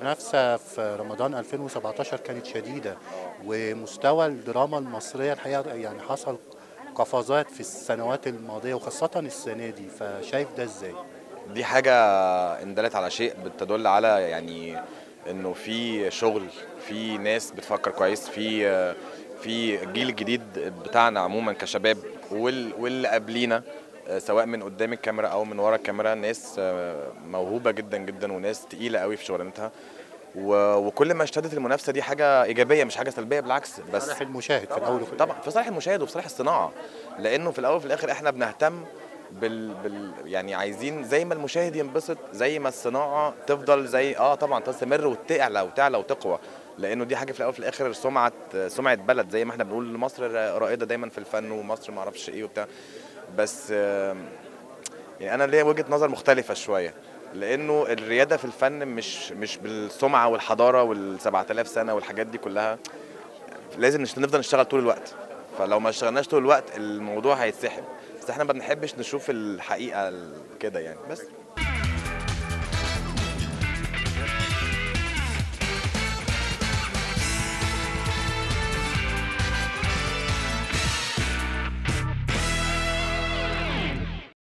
المنافسة في رمضان 2017 كانت شديدة ومستوى الدراما المصرية الحقيقة يعني حصل قفزات في السنوات الماضية وخاصة السنة دي فشايف ده ازاي؟ دي حاجة إن دلت على شيء بتدل على يعني إنه في شغل في ناس بتفكر كويس في في الجيل الجديد بتاعنا عموما كشباب وال- واللي قبلينا سواء من قدام الكاميرا او من ورا الكاميرا ناس موهوبه جدا جدا وناس تقيله قوي في شغلانتها و- وكل ما اشتدت المنافسه دي حاجه ايجابيه مش حاجه سلبيه بالعكس بس صالح المشاهد في الأول وفي الآخر طبعا في صالح المشاهد وفي صالح الصناعه لانه في الاول وفي الاخر احنا بنهتم بال, بال يعني عايزين زي ما المشاهد ينبسط زي ما الصناعه تفضل زي اه طبعا تستمر وتعلى وتعلى وتقوى لانه دي حاجه في الاول وفي الاخر سمعه سمعه بلد زي ما احنا بنقول مصر رائده دايما في الفن ومصر ما اعرفش ايه وبتاع بس آم، يعني انا ليا وجهه نظر مختلفه شويه لانه الرياده في الفن مش مش بالسمعه والحضاره وال 7000 سنه والحاجات دي كلها لازم نش- نفضل نشتغل طول الوقت فلو ما اشتغلناش طول الوقت الموضوع هيتسحب بس احنا ما بنحبش نشوف الحقيقه ال- كده يعني بس